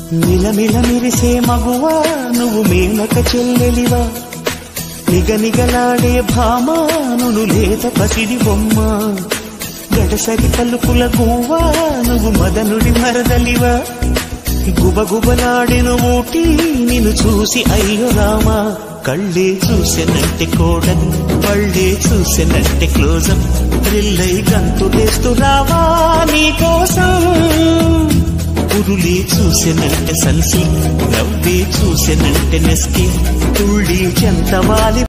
మిలమిల మెరిసే మగువా నువ్వు మేనక చెల్లెలివా నిగనిగలాడే భామా నువ్వు లేత పసిడి బొమ్మ గడసరి పలుకుల గువ్వా నువ్వు మదనుడి మరదలివా గుబగుబలాడిన ఊటి నిన్ను చూసి అయ్యో రామా కళ్ళే చూసెనంటే కోడలు పళ్ళే చూసెనంటే క్లోజప్ థ్రిల్లై గంతు వేస్తూ రావా నీకోసం ఉరులే చూసెనంటే సన్సి నవ్వే చూసెనంటే నెస్కి తుళ్ళి చెంతవాలి